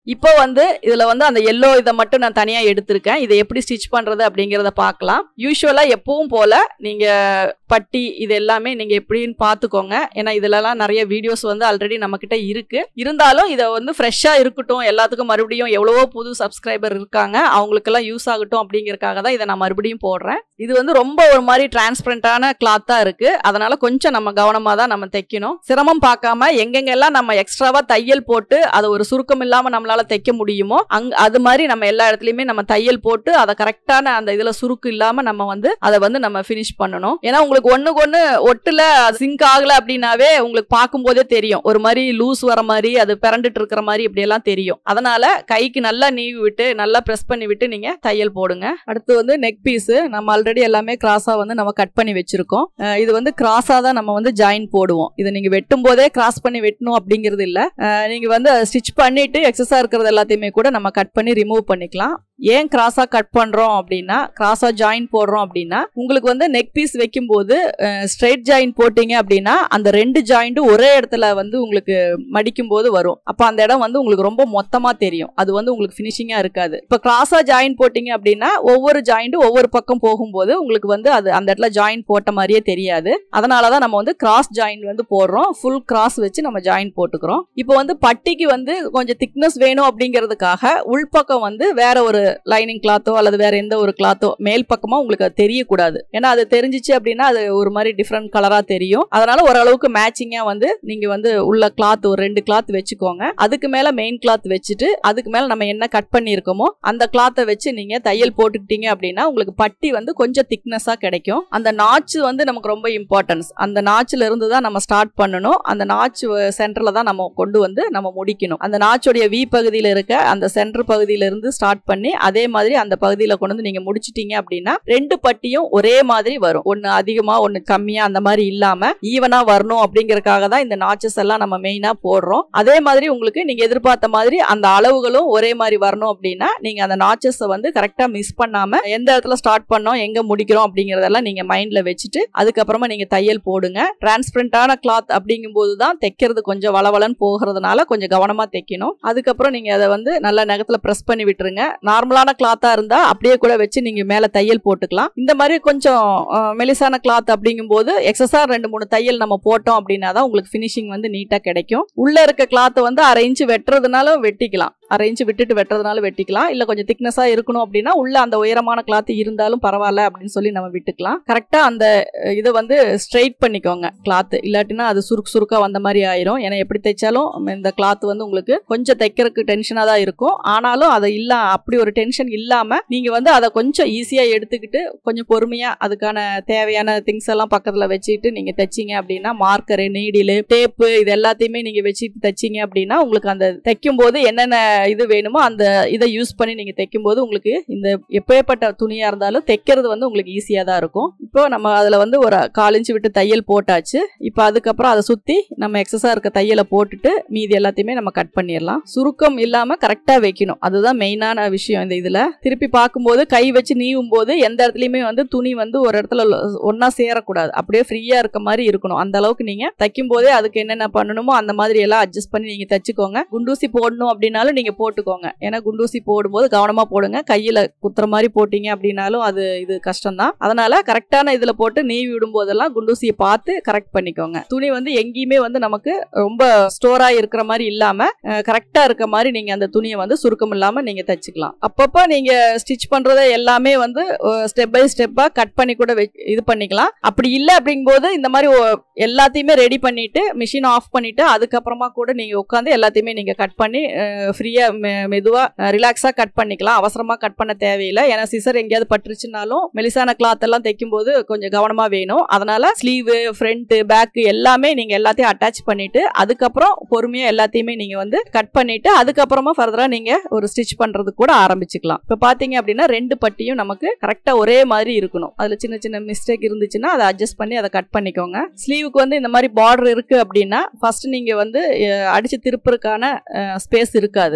இப்போ வந்து இதுல வந்து அந்த எல்லோ இதை மட்டும் நான் தனியா எடுத்திருக்கேன் இதை எப்படி ஸ்டிச் பண்றது அப்படிங்கறத பார்க்கலாம் யூஸ்வலா எப்பவும் போல நீங்க பட்டி இது எல்லாமே நீங்க எப்படின்னு பார்த்துக்கோங்க ஏன்னா இதுலலாம் நிறைய வீடியோஸ் வந்து ஆல்ரெடி நம்ம கிட்ட இருக்கு இருந்தாலும் இதை வந்து ஃப்ரெஷ்ஷா இருக்கட்டும் எல்லாத்துக்கும் மறுபடியும் எவ்வளவோ புது சப்ஸ்கிரைபர் இருக்காங்க அவங்களுக்கெல்லாம் யூஸ் ஆகட்டும் அப்படிங்கறக்காக தான் இதை நான் மறுபடியும் போடுறேன் இது வந்து ரொம்ப ஒரு மாதிரி டிரான்ஸ்பரண்டான கிளாத்தா இருக்கு அதனால கொஞ்சம் நம்ம கவனமா தான் நம்ம தைக்கணும் சிரமம் பார்க்காம எங்கெங்கெல்லாம் நம்ம எக்ஸ்ட்ராவா தையல் போட்டு அதை ஒரு சுருக்கம் இல்லாம நம்மளால தைக்க முடியுமோ அங் அது மாதிரி நம்ம எல்லா இடத்துலயுமே நம்ம தையல் போட்டு அதை கரெக்டான அந்த இதுல சுருக்கு இல்லாம நம்ம வந்து அதை வந்து நம்ம ஃபினிஷ் பண்ணணும் ஏன்னா உங்களுக்கு ஒண்ணுக்கு ஒண்ணு ஒட்டுல சிங்க் ஆகல அப்படின்னாவே உங்களுக்கு பார்க்கும்போதே தெரியும் ஒரு மாதிரி லூஸ் வர மாதிரி அது பிறண்டுட்டு இருக்கிற மாதிரி இப்படி எல்லாம் தெரியும் அதனால கைக்கு நல்லா நீவி விட்டு நல்லா பிரஸ் பண்ணி விட்டு நீங்க தையல் போடுங்க அடுத்து வந்து நெக் பீஸ் நம்ம ஆல்ரெடி எல்லாமே கிராஸா வந்து நம்ம கட் பண்ணி வச்சிருக்கோம் அஹ் இது வந்து கிராஸா தான் நம்ம வந்து ஜாயின் போடுவோம் இதை நீங்க வெட்டும் போதே கிராஸ் பண்ணி வெட்டணும் அப்படிங்கிறது இல்ல அஹ் நீங்க வந்து ஸ்டிச் பண்ணிட்டு எக்ஸஸா இருக்கிறது எல்லாத்தையுமே கூட நம்ம கட் பண்ணி ரிமூவ் பண்ணிக்கலாம் ஏன் கிராஸா கட் பண்றோம் அப்படின்னா கிராஸா ஜாயின் போடுறோம் அப்படின்னா உங்களுக்கு வந்து நெக் பீஸ் வைக்கும்போது ஸ்ட்ரைட் ஜாயின் போட்டீங்க அப்படின்னா அந்த ரெண்டு ஜாயிண்ட்டும் ஒரே இடத்துல வந்து உங்களுக்கு மடிக்கும் போது வரும் அப்ப அந்த இடம் வந்து உங்களுக்கு ரொம்ப மொத்தமா தெரியும் அது வந்து உங்களுக்கு ஃபினிஷிங்கா இருக்காது இப்ப கிராஸா ஜாயின் போட்டீங்க அப்படின்னா ஒவ்வொரு ஜாயிண்ட்டும் ஒவ்வொரு பக்கம் போகும்போது உங்களுக்கு வந்து அது அந்த இடத்துல ஜாயின் போட்ட மாதிரியே தெரியாது அதனாலதான் நம்ம வந்து கிராஸ் ஜாயின் வந்து போடுறோம் ஃபுல் கிராஸ் வச்சு நம்ம ஜாயின் போட்டுக்கிறோம் இப்போ வந்து பட்டிக்கு வந்து கொஞ்சம் திக்னஸ் வேணும் அப்படிங்கிறதுக்காக உள்பக்கம் வந்து வேற ஒரு லைனிங் கிளாத்தோ அல்லது வேற எந்த ஒரு கிளாத்தோ மேல் பக்கமா உங்களுக்கு அது தெரியக்கூடாது ஏன்னா அது தெரிஞ்சிச்சு அப்படின்னா அது ஒரு மாதிரி டிஃப்ரெண்ட் கலரா தெரியும் அதனால ஓரளவுக்கு மேட்சிங்கா வந்து நீங்க வந்து உள்ள கிளாத் ஒரு ரெண்டு கிளாத் வச்சுக்கோங்க அதுக்கு மேல மெயின் கிளாத் வச்சுட்டு அதுக்கு மேல நம்ம என்ன கட் பண்ணியிருக்கோமோ அந்த கிளாத்தை வச்சு நீங்க தையல் போட்டுக்கிட்டீங்க அப்படின்னா உங்களுக்கு பட்டி வந்து கொஞ்சம் திக்னஸா கிடைக்கும் அந்த நாச்சு வந்து நமக்கு ரொம்ப இம்பார்ட்டன்ஸ் அந்த நாச்சுல இருந்து தான் நம்ம ஸ்டார்ட் பண்ணணும் அந்த நாச்சு சென்டர்ல தான் நம்ம கொண்டு வந்து நம்ம முடிக்கணும் அந்த நாச்சுடைய வி பகுதியில இருக்க அந்த சென்டர் பகுதியில இருந்து ஸ்டார்ட் பண்ணி அதே மாதிரி அந்த பகுதியில கொண்டு வந்து நீங்க முடிச்சிட்டீங்க அப்படின்னா ரெண்டு பட்டியும் ஒரே மாதிரி வரும் ஒன்னு அதிகமா ஒன்னு கம்மியா அந்த மாதிரி இல்லாம ஈவனா வரணும் அப்படிங்கறதுக்காக தான் இந்த நாச்சஸ் எல்லாம் நம்ம மெயினா போடுறோம் அதே மாதிரி உங்களுக்கு நீங்க எதிர்பார்த்த மாதிரி அந்த அளவுகளும் ஒரே மாதிரி வரணும் அப்படின்னா நீங்க அந்த நாச்சஸ் வந்து கரெக்டா மிஸ் பண்ணாம எந்த இடத்துல ஸ்டார்ட் பண்ணோம் எங்க முடிக்கிறோம் அப்படிங்கறதெல்லாம் நீங்க மைண்ட்ல வச்சுட்டு அதுக்கப்புறமா நீங்க தையல் போடுங்க டிரான்ஸ்பரண்டான கிளாத் அப்படிங்கும்போது தான் தைக்கிறது கொஞ்சம் வளவலன்னு போகிறதுனால கொஞ்சம் கவனமா தைக்கணும் அதுக்கப்புறம் நீங்க அதை வந்து நல்லா நகத்துல பிரஸ் பண்ணி விட்டுருங்க நார்மலான கிளாத்தா இருந்தா அப்படியே கூட வச்சு நீங்க மேல தையல் போட்டுக்கலாம் இந்த மாதிரி கொஞ்சம் அஹ், மெலிசான கிளாத் அப்படிங்கும்போது எக்ஸஸா ரெண்டு மூணு தையல் நம்ம போட்டோம் அப்படின்னா தான் உங்களுக்கு ஃபினிஷிங் வந்து நீட்டா கிடைக்கும் உள்ள இருக்க கிளாத்தை வந்து அரை இன்ச்சு வெட்டுறதுனாலும் வெட்டிக்கலாம் அரை இன்ச்சு விட்டுட்டு வெட்டுறதுனாலும் வெட்டிக்கலாம் இல்ல கொஞ்சம் திக்னஸா இருக்கணும் அப்படின்னா உள்ள அந்த உயரமான கிளாத் இருந்தாலும் பரவாயில்ல அப்படின்னு சொல்லி நம்ம விட்டுக்கலாம் கரெக்டா அந்த அஹ், இதை வந்து ஸ்ட்ரைட் பண்ணிக்கோங்க கிளாத் இல்லாட்டினா அது சுருக்கு சுருக்கா வந்த மாதிரி ஆயிரும் ஏன்னா எப்படி தைச்சாலும் இந்த கிளாத் வந்து உங்களுக்கு கொஞ்சம் தைக்கிறதுக்கு டென்ஷனா தான் இருக்கும் ஆனாலும் அதை இல்ல அப்படி ஒரு டென்ஷன் இல்லாம நீங்க வந்து அதை கொஞ்சம் ஈஸியா எடுத்துக்கிட்டு கொஞ்சம் பொறுமையா அதுக்கான தேவையான திங்ஸ் எல்லாம் பக்கத்துல வச்சுட்டு நீங்க தைச்சீங்க அப்படின்னா மார்க்கரு நீடிலு டேப்பு இது எல்லாத்தையுமே நீங்க வச்சுட்டு தைச்சீங்க அப்படின்னா உங்களுக்கு அந்த தைக்கும் போது என்னென்ன இது வேணுமோ அந்த இதை யூஸ் பண்ணி நீங்க தைக்கும் போது உங்களுக்கு இந்த எப்பேற்பட்ட துணியா இருந்தாலும் தைக்கிறது வந்து உங்களுக்கு ஈஸியா தான் இருக்கும் இப்போ நம்ம அதுல வந்து ஒரு கால் இன்ச்சு விட்டு தையல் போட்டாச்சு இப்போ அதுக்கப்புறம் அதை சுத்தி நம்ம எக்ஸஸா இருக்க தையலை போட்டுட்டு மீதி எல்லாத்தையுமே நம்ம கட் பண்ணிடலாம் சுருக்கம் இல்லாம கரெக்டா வைக்கணும் அதுதான் மெயினான விஷயம் இந்த இதுல திருப்பி பார்க்கும்போது கை வச்சு நீவும் போது எந்த இடத்துலயுமே வந்து துணி வந்து ஒரு இடத்துல ஒன்னா சேரக்கூடாது அப்படியே ஃப்ரீயா இருக்க மாதிரி இருக்கணும் அந்த அளவுக்கு நீங்க தைக்கும் போதே அதுக்கு என்னென்ன பண்ணணுமோ அந்த மாதிரி எல்லாம் அட்ஜஸ்ட் பண்ணி நீங்க தைச்சுக்கோங்க குண்டூசி போடணும் அப்படின்னாலும் நீங்க போட்டுக்கோங்க ஏன்னா குண்டூசி போடும்போது கவனமா போடுங்க கையில குத்துற மாதிரி போட்டீங்க அப்படின்னாலும் அது இது கஷ்டம் தான் அதனால கரெக்டான இதுல போட்டு நீவி விடும் போதெல்லாம் குண்டூசியை பார்த்து கரெக்ட் பண்ணிக்கோங்க துணி வந்து எங்கேயுமே வந்து நமக்கு ரொம்ப ஸ்டோரா இருக்கிற மாதிரி இல்லாம கரெக்டா இருக்க மாதிரி நீங்க அந்த துணியை வந்து சுருக்கம் இல்லாம நீங்க தச்சுக்கலாம் அப்பப்போ நீங்க ஸ்டிச் பண்றத எல்லாமே வந்து ஸ்டெப் பை ஸ்டெப்பா கட் பண்ணி கூட வெ- இது பண்ணிக்கலாம் அப்படி இல்லை அப்படிங்கும்போது இந்த மாதிரி ஒ- எல்லாத்தையுமே ரெடி பண்ணிட்டு மிஷின் ஆஃப் பண்ணிட்டு அதுக்கப்புறமா கூட நீங்க உட்காந்து எல்லாத்தையுமே நீங்க கட் பண்ணி ஃப்ரீயா மெதுவா ரிலாக்ஸா கட் பண்ணிக்கலாம் அவசரமா கட் பண்ண தேவையில்லை ஏன்னா சிசர் எங்கேயாவது பட்டுருச்சுனாலும் மெலிசான கிளாத் எல்லாம் தைக்கும் போது கொஞ்சம் கவனமா வேணும் அதனால ஸ்லீவு ஃப்ரண்ட் பேக் எல்லாமே நீங்க எல்லாத்தையும் அட்டாச் பண்ணிட்டு அதுக்கப்புறம் பொறுமையா எல்லாத்தையுமே நீங்க வந்து கட் பண்ணிட்டு அதுக்கப்புறமா ஃபர்தரா நீங்க ஒரு ஸ்டிச் பண்றது கூட ஆரம்பிச்சுக்கலாம் இப்ப பாத்தீங்க அப்படின்னா ரெண்டு பட்டியும் நமக்கு கரெக்டா ஒரே மாதிரி இருக்கணும் அதுல சின்ன சின்ன மிஸ்டேக் இருந்துச்சுன்னா அதை அட்ஜஸ்ட் பண்ணி அதை கட் பண்ணிக்கோங்க ஸ்லீவுக்கு வந்து இந்த மாதிரி பார்டர் இருக்கு அப்படின்னா ஃபர்ஸ்ட் நீங்க வந்து அஹ், அடிச்சு திருப்புறதுக்கான ஸ்பேஸ் இருக்காது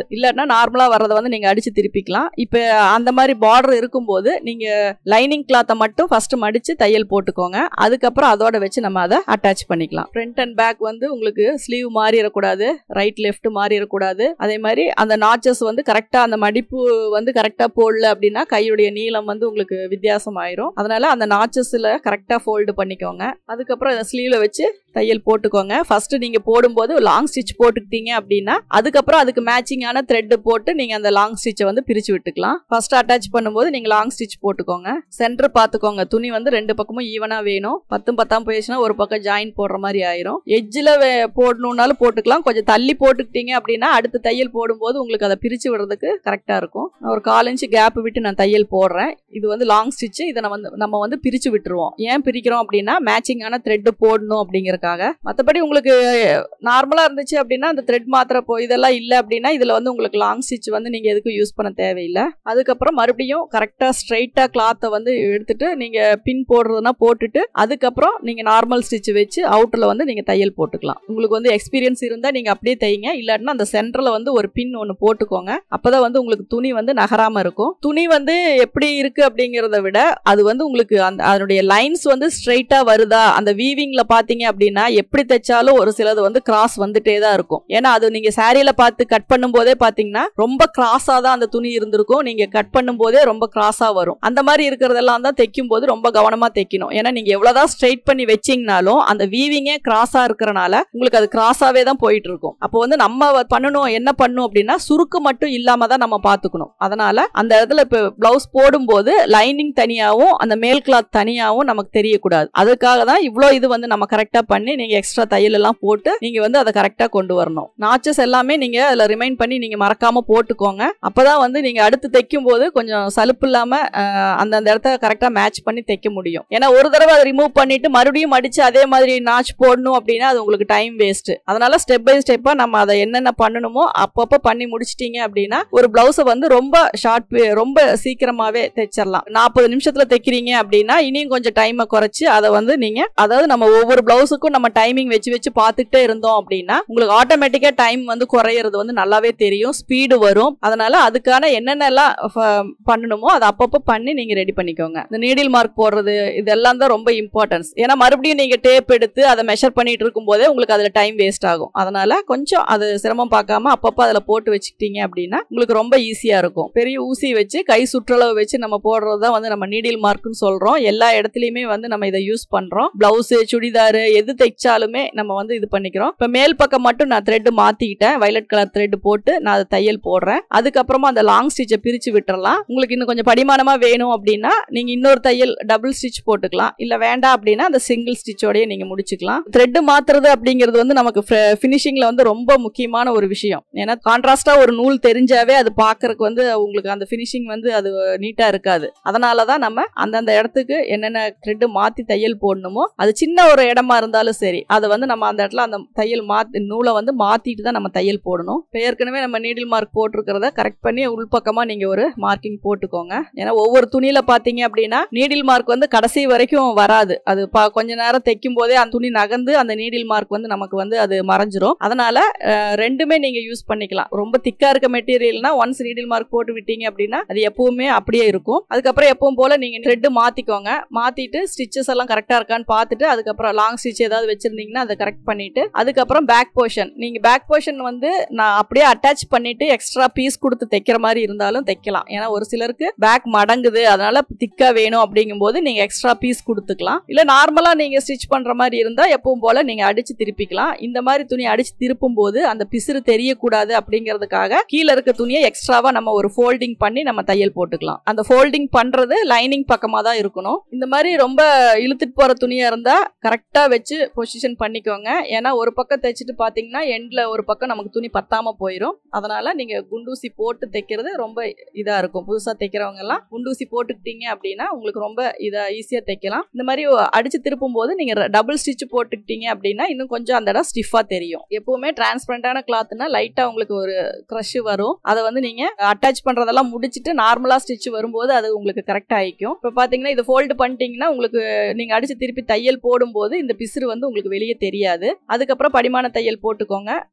இல்லைன்னா நார்மலா வர்றதை வந்து நீங்க அடிச்சு திருப்பிக்கலாம் இப்போ அந்த மாதிரி பார்டர் இருக்கும்போது நீங்க லைனிங் கிளாத்தை மட்டும் ஃபர்ஸ்ட் மடிச்சு தையல் போட்டுக்கோங்க அதுக்கப்புறம் அதோட வச்சு நம்ம அதை அட்டாச் பண்ணிக்கலாம் ஃப்ரண்ட் அண்ட் பேக் வந்து உங்களுக்கு ஸ்லீவ் மாறிடக்கூடாது ரைட் லெஃப்ட் மாறிடக்கூடாது அதே மாதிரி அந்த நாச்சஸ் வந்து கரெக்டாக அந்த மடிப்பு வந்து கரெக்டாக போடல அப்படின்னா கையுடைய நீளம் வந்து உங்களுக்கு வித்தியாசம் ஆயிரும் அதனால அந்த நாச்சஸில் கரெக்டாக ஃபோல்டு பண்ணிக்கோங்க அதுக்கப்புறம் அந்த ஸ்லீவ்ல வச்சு தையல் போட்டுக்கோங்க ஃபர்ஸ்ட் நீங்க போடும்போது லாங் ஸ்டிச் போட்டுக்கிட்டீங்க அப்படின்னா அதுக்கப்புறம் அதுக்கு மேட்சிங்கான த்ரெட் போட்டு நீங்க அந்த லாங் ஸ்டிச்சை வந்து பிரிச்சு விட்டுக்கலாம் ஃபர்ஸ்ட் அட்டாச் பண்ணும்போது நீங்க லாங் ஸ்டிச் போட்டுக்கோங்க சென்டர் பார்த்துக்கோங்க துணி வந்து ரெண்டு பக்கமும் ஈவனா வேணும் பத்தும் பத்தாம் போயிடுச்சுன்னா ஒரு பக்கம் ஜாயின் போடுற மாதிரி ஆயிரும் எட்ஜில் போடணும்னாலும் போட்டுக்கலாம் கொஞ்சம் தள்ளி போட்டுக்கிட்டீங்க அப்படின்னா அடுத்த தையல் போடும்போது உங்களுக்கு அதை பிரிச்சு விடுறதுக்கு கரெக்டா இருக்கும் நான் ஒரு கால் இன்ச்சு கேப் விட்டு நான் தையல் போடுறேன் இது வந்து லாங் ஸ்டிச் இதை நம்ம வந்து நம்ம வந்து பிரிச்சு விட்டுருவோம் ஏன் பிரிக்கிறோம் அப்படின்னா மேட்சிங்கான த்ரெட் போடணும் அப்படிங்கறதுக்காக மற்றபடி உங்களுக்கு நார்மலா இருந்துச்சு அப்படின்னா அந்த த்ரெட் மாத்திர போ இதெல்லாம் இல்லை அப்படின்னா இதுல வந்து உங்களுக்கு லாங் ஸ்டிச் வந்து நீங்க எதுக்கும் யூஸ் பண்ண தேவையில்லை அதுக்கப்புறம் மறுபடியும் கரெக்டா ஸ்ட்ரைட்டா கிளாத்தை வந்து எடுத்துட்டு நீங்க பின் போடுறதுனா போட்டுட்டு அதுக்கப்புறம் நீங்க நார்மல் ஸ்டிச் வச்சு அவுட்டர்ல வந்து நீங்க தையல் போட்டுக்கலாம் உங்களுக்கு வந்து எக்ஸ்பீரியன்ஸ் இருந்தா நீங்க அப்படியே தைங்க இல்லாட்டினா அந்த சென்டர்ல வந்து ஒரு பின் ஒன்று போட்டுக்கோங்க அப்பதான் வந்து உங்களுக்கு துணி வந்து நகராம இருக்கும் துணி வந்து எப்படி இருக்கு அப்படிங்கிறத விட அது வந்து உங்களுக்கு அந்த அதனுடைய லைன்ஸ் வந்து ஸ்ட்ரைட்டா வருதா அந்த வீவிங்ல பாத்தீங்க அப்படின்னா எப்படி தைச்சாலும் ஒரு சிலது வந்து கிராஸ் வந்துட்டே தான் இருக்கும் ஏன்னா அது நீங்க சாரியில பார்த்து கட் பண்ணும் போதே பாத்தீங்கன்னா ரொம்ப கிராஸா தான் அந்த துணி இருந்திருக்கும் நீங்க கட் பண்ணும் போதே ரொம்ப கிராஸா வரும் அந்த மாதிரி இருக்கிறதெல்லாம் தான் தைக்கும் போது ரொம்ப கவனமா தைக்கணும் ஏன்னா நீங்க எவ்வளவுதான் ஸ்ட்ரைட் பண்ணி வச்சீங்கனாலும் அந்த வீவிங்கே கிராஸா இருக்கிறனால உங்களுக்கு அது கிராஸாவே தான் போயிட்டு இருக்கும் அப்போ வந்து நம்ம வ- பண்ணணும் என்ன பண்ணும் அப்படின்னா சுருக்கு மட்டும் இல்லாம தான் நம்ம பாத்துக்கணும் அதனால அந்த இடத்துல இப்போ பிளவுஸ் போடும்போது லைனிங் தனியாவும் அந்த மேல் கிளாத் தனியாவும் நமக்கு தெரியக்கூடாது அதுக்காக தான் இவ்வளோ இது வந்து நம்ம கரெக்டா பண்ணி நீங்க எக்ஸ்ட்ரா தையல் எல்லாம் போட்டு நீங்க வந்து அதை கரெக்டா கொண்டு வரணும் நாச்சஸ் எல்லாமே நீங்க அதுல ரிமைண்ட் பண்ணி நீங்க மறக்காம போட்டுக்கோங்க அப்பதான் வந்து நீங்க அடுத்து தைக்கும் போது கொஞ்சம் சலுப்பு இல்லாம அஹ், அந்தந்த இடத்த கரெக்டா மேட்ச் பண்ணி தைக்க முடியும் ஏன்னா ஒரு தடவை அதை ரிமூவ் பண்ணிட்டு மறுபடியும் அடிச்சு அதே மாதிரி நாச் போடணும் அப்படின்னா அது உங்களுக்கு டைம் வேஸ்ட் அதனால ஸ்டெப் பை ஸ்டெப்பா நம்ம அதை என்னென்ன பண்ணணுமோ அப்பப்போ பண்ணி முடிச்சிட்டீங்க அப்படின்னா ஒரு பிளவுஸை வந்து ரொம்ப ஷார்ட் ரொம்ப சீக்கிரமாவே தைச்சிடலாம் நாற்பது நிமிஷத்துல தைக்கிறீங்க அப்படின்னா இனியும் கொஞ்சம் டைமை குறைச்சு அதை வந்து நீங்க அதாவது நம்ம ஒவ்வொரு பிளவுஸுக்கும் நம்ம டைமிங் வச்சு வச்சு பார்த்துக்கிட்டே இருந்தோம் அப்படின்னா உங்களுக்கு ஆட்டோமேட்டிக்கா டைம் வந்து குறையிறது வந்து நல்லாவே தெரியும் ஸ்பீடு வரும் அதனால அதுக்கான என்னென்னலாம் ஃப- பண்ணணுமோ அதை அப்பப்போ பண்ணி நீங்க ரெடி பண்ணிக்கோங்க இந்த நீடில் மார்க் போடுறது இதெல்லாம் தான் ரொம்ப இம்பார்ட்டன்ஸ் ஏன்னா மறுபடியும் நீங்க டேப் எடுத்து அதை மெஷர் பண்ணிட்டு இருக்கும் போதே உங்களுக்கு அதுல டைம் வேஸ்ட் ஆகும் அதனால கொஞ்சம் அது சிரமம் பார்க்காம அப்பப்போ அதுல போட்டு வச்சுக்கிட்டீங்க அப்படின்னா உங்களுக்கு ரொம்ப ஈஸியா இருக்கும் பெரிய ஊசி வச்சு கை சுற்றளவு வச்சு நம்ம போடுறது தான் வந்து நம்ம நீடில் மார்க்னு சொல்றோம் எல்லா இடத்துலயுமே வந்து நம்ம இதை யூஸ் பண்றோம் பிளவுஸ் சுடிதார் எது தைச்சாலுமே நம்ம வந்து இது பண்ணிக்கிறோம் இப்ப மேல் பக்கம் மட்டும் நான் த்ரெட் மாத்திக்கிட்டேன் வயலட் கலர் த்ரெட் போட்டு நான் அதை தையல் போடுறேன் அதுக்கப்புறமா அந்த லாங் ஸ்டிச்சை பிரிச்சு விட்டுறலாம் உங்களுக்கு இன்னும் கொஞ்சம் படிமானமா வேணும் அப்படின்னா நீங்க இன்னொரு தையல் டபுள் ஸ்டிச் போட்டுக்கலாம் இல்ல வேண்டாம் அப்படின்னா அந்த சிங்கிள் ஸ்டிச்சோடய நீங்க முடிச்சுக்கலாம் த்ரெட் மாத்துறது அப்படிங்கிறது வந்து நமக்கு ஃபினிஷிங்ல வந்து ரொம்ப முக்கியமான ஒரு விஷயம் ஏன்னா கான்ட்ராஸ்டா ஒரு நூல் தெரிஞ்சாவே அது பார்க்கறதுக்கு வந்து உங்களுக்கு அந்த ஃபினிஷிங் வந்து அது நீட்டா இருக்காது அதனால தான் நம்ம அந்தந்த இடத்துக்கு என்னென்ன த்ரெட் மாத்தி தையல் போடணுமோ அது சின்ன ஒரு இடமா இருந்தாலும் சரி அதை வந்து நம்ம அந்த இடத்துல அந்த தையல் மாத்தி நூலை வந்து மாத்திட்டு தான் நம்ம தையல் போடணும் இப்ப ஏற்கனவே நம்ம நீடில் மார்க் போட்டிருக்கிறத கரெக்ட் பண்ணி உள்பக்கமா நீங்க ஒரு மார்க்கிங் போட்டுக்கோங்க ஏன்னா ஒவ்வொரு துணியில பாத்தீங்க அப்படின்னா நீடில் மார்க் வந்து கடைசி வரைக்கும் வராது அது பா கொஞ்ச நேரம் தைக்கும் போதே அந்த துணி நகர்ந்து அந்த நீடில் மார்க் வந்து நமக்கு வந்து அது மறைஞ்சிரும் அதனால அஹ், ரெண்டுமே நீங்க யூஸ் பண்ணிக்கலாம் ரொம்ப திக்கா இருக்க மெட்டீரியல்னா ஒன்ஸ் நீடில் மார்க் போட்டு விட்டீங்க அப்படின்னா அது எப்பவுமே அப்படியே இருக்கும் அதுக்கப்புறம் எப்பவும் போல நீங்க த்ரெட் மாத்திக்கோங்க மாத்திட்டு ஸ்டிச்சஸ் எல்லாம் கரெக்டா இருக்கான்னு பார்த்துட்டு அதுக்கப்புறம் லாங் ஸ்டிச் ஏதாவது வச்சிருந்தீங்கன்னா அதை கரெக்ட் பண்ணிட்டு அதுக்கப்புறம் பேக் போர்ஷன் நீங்க பேக் போர்ஷன் வந்து நான் அப்படியே அட்டாச் பண்ணிட்டு எக்ஸ்ட்ரா பீஸ் கொடுத்து தைக்கிற மாதிரி இருந்தாலும் தைக்கலாம் ஏன்னா ஒரு சிலருக்கு பேக் மடங்குது அதனால திக்கா வேணும் அப்படிங்கும்போது நீங்க எக்ஸ்ட்ரா பீஸ் கொடுத்துக்கலாம் இல்ல நார்மலா நீங்க ஸ்டிச் பண்ற மாதிரி இருந்தா எப்பவும் போல நீங்க அடிச்சு திருப்பிக்கலாம் இந்த மாதிரி துணி அடிச்சு திருப்பும் போது அந்த பிசுறு தெரியக்கூடாது அப்படிங்கிறதுக்காக கீழே இருக்க துணியை எக்ஸ்ட்ராவா நம்ம ஒரு ஃபோல்டிங் பண்ணி நம்ம தையல் போட்டுக்கலாம் அந்த ஃபோல்டிங் பண்றது லைனிங் பக்கமா தான் இருக்கணும் இந்த மாதிரி ரொம்ப இழுத்துட்டு போற துணியா இருந்தா கரெக்டா வச்சு பொசிஷன் பண்ணிக்கோங்க ஏன்னா ஒரு பக்கம் தைச்சிட்டு பாத்தீங்கன்னா எண்ட்ல ஒரு பக்கம் நமக்கு துணி பத்தாம போயிடும் அதனால நீங்க குண்டூசி போட்டு தைக்கிறது ரொம்ப இதா இருக்கும் புதுசா தைக்கிறவங்க எல்லாம் குண்டூசி போட்டுக்கிட்டீங்க அப்படின்னா உங்களுக்கு ரொம்ப இதா ஈஸியா தைக்கலாம் இந்த மாதிரி அடிச்சு திருப்பும் போது நீங்க டபுள் ஸ்டிச் போட்டுக்கிட்டீங்க அப்படின்னா இன்னும் கொஞ்சம் அந்த இடம் ஸ்டிஃபா தெரியும் எப்பவுமே டிரான்ஸ்பரண்டான கிளாத்னா லைட்டா உங்களுக்கு ஒரு க்ரஷ் வரும் அதை வந்து நீங்க அட்டாச் பண்றதெல்லாம் முடிச்சிட்டு நார்மலா ஸ்டிச் வரும்போது அது உங்களுக்கு கரெக்ட் ஆயிக்கும் இப்போ பாத்தீங்கன்னா இது ஃபோல்டு பண்ணிட்டீங்கன்னா உங்களுக்கு நீங்க அடிச்சு திருப்பி தையல் போடும்போது இந்த பிசுறு வந்து உங்களுக்கு வெளியே தெரியாது அதுக்கப்புறம் படிமான தையல் போட்டுக்கோங்க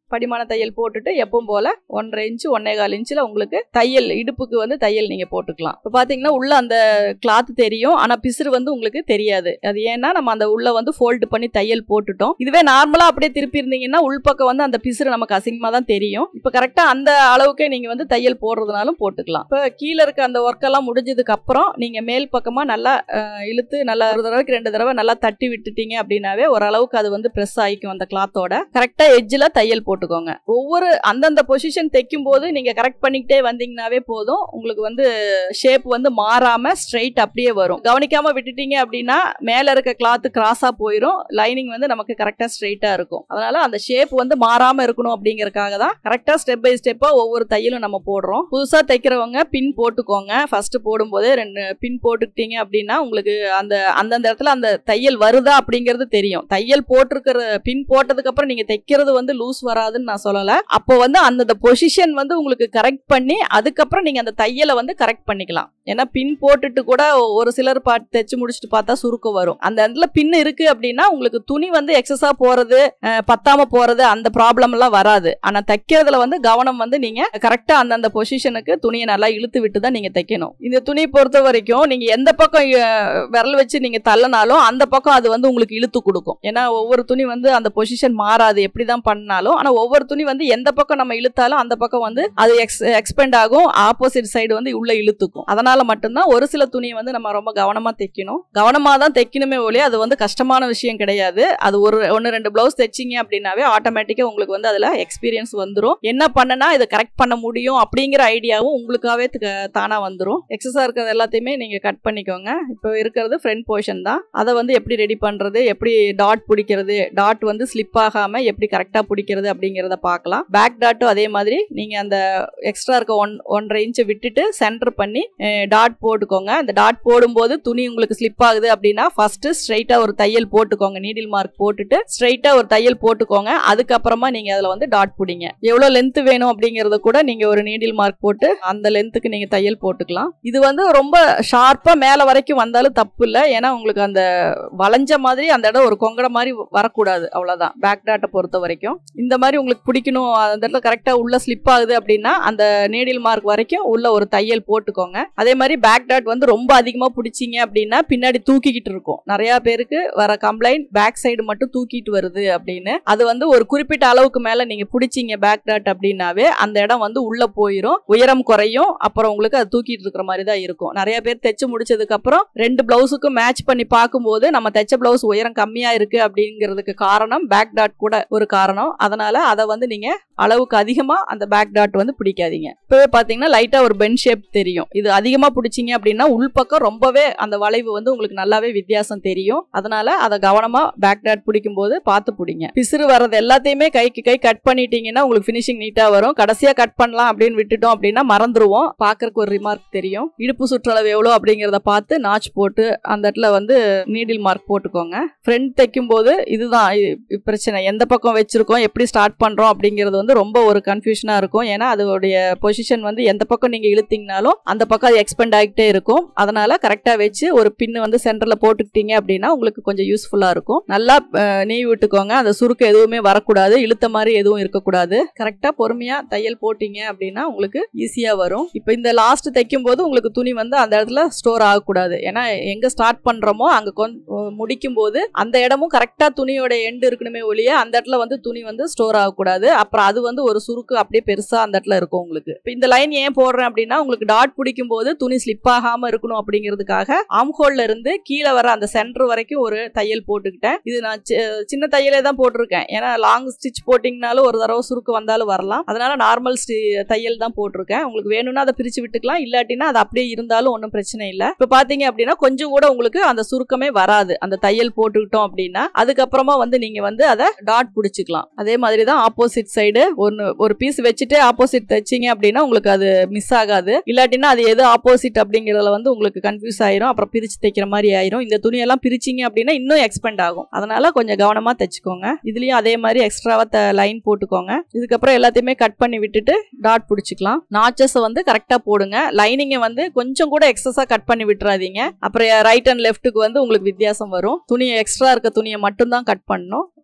படிமான தையல் போட்டுட்டு எப்பவும் போல ஒன்றரை இன்ச்சு ஒன்னே கால் இன்ச்சில் உங்களுக்கு தையல் இடுப்புக்கு வந்து தையல் நீங்கள் போட்டுக்கலாம் இப்போ பார்த்தீங்கன்னா உள்ள அந்த கிளாத் தெரியும் ஆனால் பிசுறு வந்து உங்களுக்கு தெரியாது அது ஏன்னா நம்ம அந்த உள்ள வந்து ஃபோல்டு பண்ணி தையல் போட்டுட்டோம் இதுவே நார்மலாக அப்படியே திருப்பி இருந்தீங்கன்னா உள்பக்கம் வந்து அந்த பிசுறு நமக்கு அசிங்கமாக தான் தெரியும் இப்போ கரெக்டாக அந்த அளவுக்கே நீங்கள் வந்து தையல் போடுறதுனாலும் போட்டுக்கலாம் இப்போ கீழே இருக்க அந்த ஒர்க்கெல்லாம் முடிஞ்சதுக்கு அப்புறம் நீங்கள் மேல் பக்கமாக நல்லா அஹ், இழுத்து நல்லா ஒரு தடவைக்கு ரெண்டு தடவை நல்லா தட்டி விட்டுட்டீங்க அப்படின்னாவே ஓரளவுக்கு அது வந்து ப்ரெஸ் ஆகிக்கும் அந்த கிளாத்தோட கரெக்டாக எட்ஜில் தையல் போட்டுக்கோங்க ஒவ்வொரு அந்தந்த பொசிஷன் தைக்கும் போது நீங்கள் கரெக்ட் பண்ணிக்கிட்டே வந்தீங்கன்னாவே போதும் உங்களுக்கு வந்து ஷேப் வந்து மாறாம ஸ்ட்ரைட் அப்படியே வரும் கவனிக்காம விட்டுட்டீங்க அப்படின்னா மேல இருக்க கிளாத் கிராஸா போயிடும் லைனிங் வந்து நமக்கு கரெக்டா ஸ்ட்ரைட்டா இருக்கும் அதனால அந்த ஷேப் வந்து மாறாம இருக்கணும் அப்படிங்கறக்காக தான் கரெக்டா ஸ்டெப் பை ஸ்டெப்பா ஒவ்வொரு தையலும் நம்ம போடுறோம் புதுசா தைக்கிறவங்க பின் போட்டுக்கோங்க ஃபர்ஸ்ட் போடும்போதே ரெண்டு பின் போட்டுக்கிட்டீங்க அப்படின்னா உங்களுக்கு அந்த அந்தந்த இடத்துல அந்த தையல் வருதா அப்படிங்கிறது தெரியும் தையல் போட்டிருக்கிற பின் போட்டதுக்கு அப்புறம் நீங்க தைக்கிறது வந்து லூஸ் வராதுன்னு நான் சொல்லல அப்போ வந்து அந்தந்த பொசிஷன் வந்து உங்களுக்கு கரெக்ட் பண்ணி அதுக்கப்புறம் நீங்க அந்த தையலை வந்து கரெக்ட் பண்ணிக்கலாம் ஏன்னா பின் போட்டுட்டு கூட ஒரு சிலர் பா தைச்சு முடிச்சுட்டு பார்த்தா சுருக்கம் வரும் அந்த இடத்துல பின் இருக்கு அப்படின்னா உங்களுக்கு துணி வந்து எக்ஸஸா போறது அஹ், பத்தாம போறது அந்த ப்ராப்ளம் எல்லாம் வராது ஆனா தைக்கிறதுல வந்து கவனம் வந்து நீங்க கரெக்டா அந்தந்த பொசிஷனுக்கு துணியை நல்லா இழுத்து விட்டு தான் நீங்க தைக்கணும் இந்த துணியை பொறுத்த வரைக்கும் நீங்க எந்த பக்கம் அஹ், விரல் வச்சு நீங்க தள்ளனாலும் அந்த பக்கம் அது வந்து உங்களுக்கு இழுத்து கொடுக்கும் ஏன்னா ஒவ்வொரு துணி வந்து அந்த பொசிஷன் மாறாது எப்படிதான் பண்ணாலும் ஆனா ஒவ்வொரு துணி வந்து எந்த பக்கம் நம்ம இழுத்தாலும் அந்த பக்கம் வந்து அது எக்ஸ் எக்ஸ்பெண்ட் ஆகும் ஆப்போசிட் சைடு வந்து உள்ள இழுத்துக்கும் அதனால மட்டும்தான் ஒரு சில துணியை வந்து நம்ம ரொம்ப கவனமா தைக்கணும் கவனமா தான் தைக்கணுமே ஒழிய அது வந்து கஷ்டமான விஷயம் கிடையாது அது ஒரு ஒன்று ரெண்டு பிளவுஸ் தைச்சிங்க அப்படின்னாவே ஆட்டோமேட்டிக்கா உங்களுக்கு வந்து அதுல எக்ஸ்பீரியன்ஸ் வந்துடும் என்ன பண்ணனா இதை கரெக்ட் பண்ண முடியும் அப்படிங்கிற ஐடியாவும் உங்களுக்காவே த- தானா வந்துடும் எக்ஸஸா இருக்கிறது எல்லாத்தையுமே நீங்க கட் பண்ணிக்கோங்க இப்போ இருக்கிறது ஃப்ரண்ட் போர்ஷன் தான் அதை வந்து எப்படி ரெடி பண்றது எப்படி டாட் பிடிக்கிறது டாட் வந்து ஸ்லிப் ஆகாம எப்படி கரெக்டா பிடிக்கிறது அப்படிங்கிறத பார்க்கலாம் பேக் டாட்டும் அதே மாதிரி நீங்க அந்த எக்ஸ்ட்ரா இருக்க ஒன் ஒன்றரை இன்ச்சு விட்டுட்டு சென்டர் பண்ணி டாட் போட்டுக்கோங்க அந்த டாட் போடும்போது துணி உங்களுக்கு ஸ்லிப் ஆகுது அப்படின்னா ஃபர்ஸ்ட் ஸ்ட்ரைட்டா ஒரு தையல் போட்டுக்கோங்க நீடில் மார்க் போட்டுட்டு ஸ்ட்ரைட்டா ஒரு தையல் போட்டுக்கோங்க அதுக்கப்புறமா நீங்க அதுல வந்து டாட் பிடிங்க எவ்வளவு லென்த் வேணும் அப்படிங்கறத கூட நீங்க ஒரு நீடில் மார்க் போட்டு அந்த லென்த்துக்கு நீங்க தையல் போட்டுக்கலாம் இது வந்து ரொம்ப ஷார்ப்பா மேல வரைக்கும் வந்தாலும் தப்பு இல்லை ஏன்னா உங்களுக்கு அந்த வளைஞ்ச மாதிரி அந்த இடம் ஒரு கொங்கட மாதிரி வரக்கூடாது அவ்வளவுதான் பேக் டாட்டை பொறுத்த வரைக்கும் இந்த மாதிரி உங்களுக்கு பிடிக்கணும் அந்த இடத்துல கரெக்டா உள்ள ஸ்லிப் ஆகுது அப்படின்னா அந்த நீடில் மார்க் வரைக்கும் உள்ள ஒரு தையல் போட்டுக்கோங்க அதே மாதிரி பேக் டாட் வந்து ரொம்ப அதிகமா பிடிச்சிங்க அப்படின்னா பின்னாடி தூக்கிக்கிட்டு இருக்கும் நிறைய பேருக்கு வர கம்ப்ளைண்ட் பேக் சைடு மட்டும் தூக்கிட்டு வருது அப்படின்னு அது வந்து ஒரு குறிப்பிட்ட அளவுக்கு மேல நீங்க பிடிச்சிங்க பேக் டாட் அப்படின்னாவே அந்த இடம் வந்து உள்ள போயிடும் உயரம் குறையும் அப்புறம் உங்களுக்கு அது தூக்கிட்டு இருக்கிற மாதிரி தான் இருக்கும் நிறைய பேர் தைச்சு முடிச்சதுக்கு அப்புறம் ரெண்டு பிளவுஸுக்கும் மேட்ச் பண்ணி பார்க்கும்போது நம்ம தைச்ச பிளவுஸ் உயரம் கம்மியா இருக்கு அப்படிங்கிறதுக்கு காரணம் பேக் டாட் கூட ஒரு காரணம் அதனால அதை வந்து நீங்க அளவுக்கு அதிகமா அந்த பேக் டாட் வந்து பிடிக்காதீங்க இப்பவே பாத்தீங்கன்னா லைட்டா ஒரு பென் ஷேப் தெரியும் இது அதிகமா பிடிச்சிங்க அப்படின்னா உள்பக்கம் ரொம்பவே அந்த வளைவு வந்து உங்களுக்கு நல்லாவே வித்தியாசம் தெரியும் அதனால அதை கவனமா பேக் டாட் பிடிக்கும் போது பார்த்து பிடிங்க பிசுறு வர்றது எல்லாத்தையுமே கைக்கு கை கட் பண்ணிட்டீங்கன்னா உங்களுக்கு ஃபினிஷிங் நீட்டா வரும் கடைசியா கட் பண்ணலாம் அப்படின்னு விட்டுட்டோம் அப்படின்னா மறந்துருவோம் பார்க்கறதுக்கு ஒரு ரிமார்க் தெரியும் இடுப்பு சுற்றளவு எவ்வளோ அப்படிங்கிறத பார்த்து நாச் போட்டு அந்த இடத்துல வந்து நீடில் மார்க் போட்டுக்கோங்க ஃப்ரண்ட் தைக்கும் போது இதுதான் இ- பிரச்சனை எந்த பக்கம் வச்சிருக்கோம் எப்படி ஸ்டார்ட் பண்றோம் அப்படிங்கிறது வந்து ரொம்ப ஒரு கன்ஃபியூஷனா இருக்கும் ஏன்னா அதோடைய பொசிஷன் வந்து எந்த பக்கம் நீங்க இழுத்தீங்கனாலும் அந்த பக்கம் அது எக்ஸ்பெண்ட் ஆகிட்டே இருக்கும் அதனால கரெக்டா வச்சு ஒரு பின்னு வந்து சென்டர்ல போட்டுக்கிட்டீங்க அப்படின்னா உங்களுக்கு கொஞ்சம் யூஸ்ஃபுல்லா இருக்கும் நல்லா அஹ், நீவி விட்டுக்கோங்க அந்த சுருக்கு எதுவுமே வரக்கூடாது இழுத்த மாதிரி எதுவும் இருக்கக்கூடாது கரெக்டா பொறுமையா தையல் போட்டீங்க அப்படின்னா உங்களுக்கு ஈஸியா வரும் இப்போ இந்த லாஸ்ட் தைக்கும் போது உங்களுக்கு துணி வந்து அந்த இடத்துல ஸ்டோர் ஆகக்கூடாது ஏன்னா எங்க ஸ்டார்ட் பண்றோமோ அங்க கொண்டு முடிக்கும் போது அந்த இடமும் கரெக்டா துணியோட எண்டு இருக்கணுமே ஒழிய அந்த இடத்துல வந்து துணி வந்து ஸ்டோர் ஆகக்கூடாது அப்புறம் அது வந்து ஒரு சுருக்கு அப்படியே பெருசா அந்த இடத்துல இருக்கும் உங்களுக்கு இப்போ இந்த லைன் ஏன் போடுறேன் அப்படின்னா உங்களுக்கு டாட் பிடிக்கும் போது துணி ஸ்லிப் ஆகாம இருக்கணும் அப்படிங்கிறதுக்காக ஆம் ஹோல்ல இருந்து கீழே வர அந்த சென்டர் வரைக்கும் ஒரு தையல் போட்டுக்கிட்டேன் இது நான் சி- சின்ன தையலே தான் போட்டிருக்கேன் ஏன்னா லாங் ஸ்டிச் போட்டிங்கனாலும் ஒரு தடவை சுருக்கு வந்தாலும் வரலாம் அதனால நார்மல் தையல் தான் போட்டிருக்கேன் உங்களுக்கு வேணும்னா அதை பிரிச்சு விட்டுக்கலாம் இல்லாட்டினா அது அப்படியே இருந்தாலும் ஒன்றும் பிரச்சனை இல்லை இப்போ பார்த்தீங்க அப்படின்னா கொஞ்சம் கூட உங்களுக்கு அந்த சுருக்கமே வராது அந்த தையல் போட்டுக்கிட்டோம் அப்படின்னா அதுக்கப்புறமா வந்து நீங்க வந்து அதை டாட் பிடிச்சிக்கலாம் அதே மாதிரி தான் ஆப்போசிட் சைடு ஒன்று ஒரு பீஸ் வச்சுட்டு ஆப்போசிட் தைச்சிங்க அப்படின்னா உங்களுக்கு அது மிஸ் ஆகாது இல்லாட்டினா அது எது ஆப்போசிட் அப்படிங்கிறதுல வந்து உங்களுக்கு கன்ஃபியூஸ் ஆயிரும் அப்புறம் பிரிச்சு தைக்கிற மாதிரி ஆயிரும் இந்த துணியெல்லாம் பிரிச்சிங்க அப்படின்னா இன்னும் எக்ஸ்பெண்ட் ஆகும் அதனால கொஞ்சம் கவனமா தைச்சுக்கோங்க இதுலயும் அதே மாதிரி எக்ஸ்ட்ராவா லைன் போட்டுக்கோங்க இதுக்கப்புறம் எல்லாத்தையுமே கட் பண்ணி விட்டுட்டு டாட் பிடிச்சிக்கலாம் நாச்சஸ் வந்து கரெக்டாக போடுங்க லைனிங்கை வந்து கொஞ்சம் கூட எக்ஸஸாக கட் பண்ணி விட்டுறாதீங்க அப்புறம் ரைட் அண்ட் லெஃப்ட்டுக்கு வந்து உங்களுக்கு வித்தியாசம் வரும் துணி எக்ஸ்ட்ரா இருக்க துணியை மட்டும்தான் கட் பண்ணணும்